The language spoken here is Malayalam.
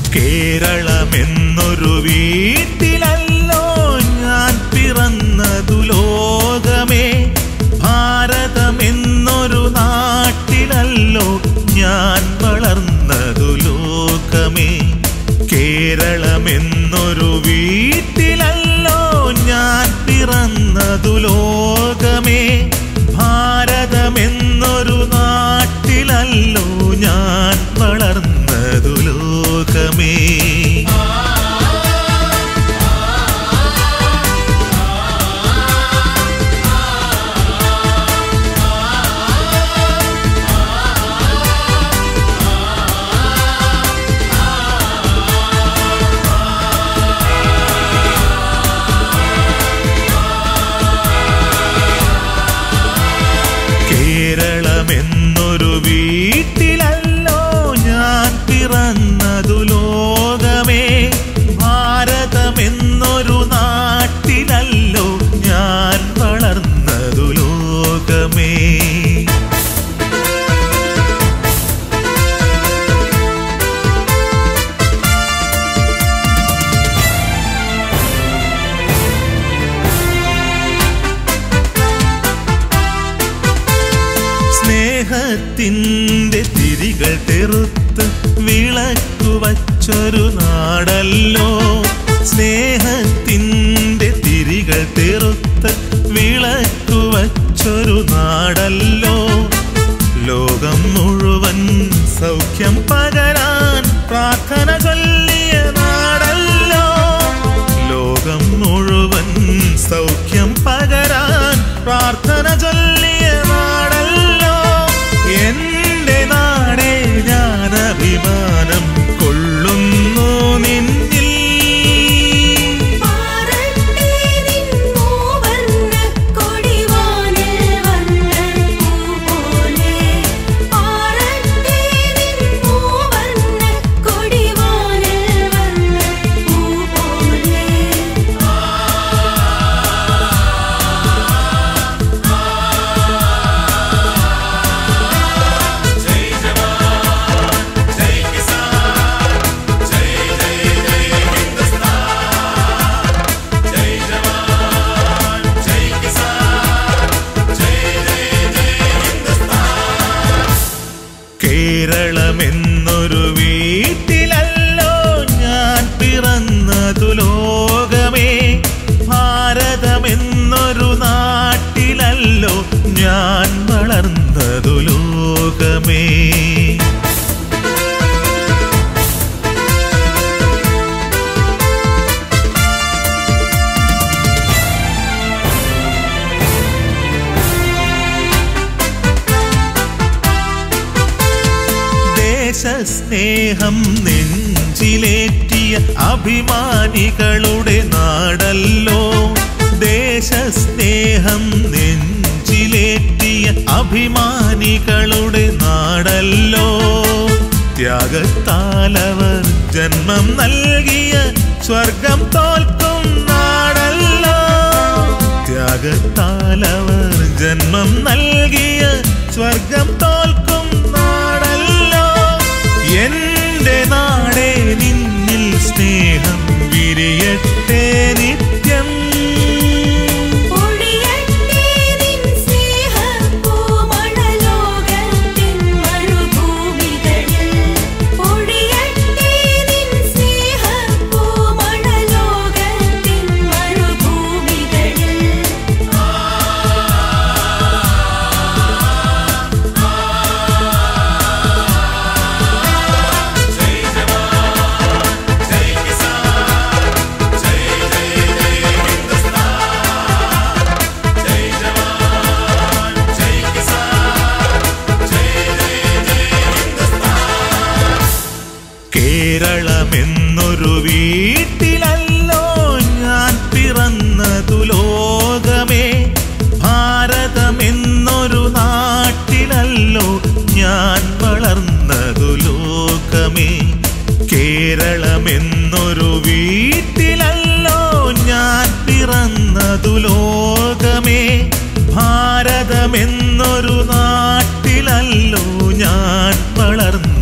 കേരളമെന്നൊരു വീട്ടിലല്ലോ ഞാൻ പിറന്നതു ലോകമേ ഭാരതമെന്നൊരു നാട്ടിലല്ലോ ഞാൻ വളർന്നതു ലോകമേ കേരളമെന്നൊരു വീട്ടിലല്ലോ ഞാൻ പിറന്നതു ലോകമേ ഭാരതമെന്നൊരു നാട്ടിലല്ലോ ഞാൻ വളർന്നതു ലോകമേ കേരളമെന്നൊരു വീട്ടിലല്ലോ ഞാൻ പിറന്നതു ലോകമേ ഭാരതമെന്നൊരു നാട്ടിലല്ലോ ഞാൻ വളർന്നതു ലോകമേ സ്നേഹത്തിൻ്റെ തിരികൾ തെറുത്ത് വിളക്കു വച്ചൊരു നാടല്ലോ സ്നേഹത്തിൻ്റെ തിരികൾ തെറുത്ത് വിളക്കു വച്ചൊരു നാടല്ലോ ലോകം മുഴുവൻ സൗഖ്യം പകരാൻ പ്രാർത്ഥന ചൊല്ലിയ നാടല്ലോ ലോകം മുഴുവൻ സൗഖ്യം പകരാൻ പ്രാർത്ഥന ചൊല്ലിയ നാടല്ലോ എന്റെ നാടേ ഞാൻ അഭിമാനം കൊള്ളുന്നു നിന്നിൽ പാറട്ടെ നിൻ മൂവർണ്ണ കൊടിവാനിൽ വന്ന പൂപോലെ പാറട്ടെ നിൻ മൂവർണ്ണ കൊടിവാനിൽ വന്ന പൂപോലെ കേരളമെന്നൊരു വീട്ടിലല്ലോ ഞാൻ പിറന്നതു ലോകമേ ഭാരതമെന്നൊരു നാട്ടിലല്ലോ ഞാൻ വളർന്നതു ലോകമേ ദേശസ്നേഹം നെഞ്ചിലേറ്റിയ അഭിമാനികളുടെ നാടല്ലോ ദേശസ്നേഹം നെഞ്ചിലേറ്റിയ അഭിമാനികളുടെ നാടല്ലോ ത്യാഗത്താലവർ ജന്മം നൽകിയ സ്വർഗം തോൽക്കും നാടല്ലോ ത്യാഗത്താലവർ ജന്മം നൽകിയ സ്വർഗം തോൽക്കും നാടല്ലോ എന്റെ നാടേ നിന്നിൽ സ്നേഹം വിരിയട്ടെ നിത്യം ഒഴിയട്ടെ നിൻ സ്നേഹപ്പൂമണലോകത്തിൻ മരുഭൂമികളിൽ ഒഴിയട്ടെ നിൻ സ്നേഹപ്പൂമണലോകത്തിൻ മരുഭൂമികളിൽ കേരളമെന്നൊരു വീട്ടിലല്ലോ ഞാൻ പിറന്നതു ലോകമേ ഭാരതമെന്നൊരു നാട്ടിലല്ലോ ഞാൻ വളർന്നതു ലോകമേ കേരളമെന്നൊരു വീട്ടിലല്ലോ ഞാൻ പിറന്നതു ലോകമേ ഭാരതമെന്നൊരു നാട്ടിലല്ലോ ഞാൻ വളർന്നു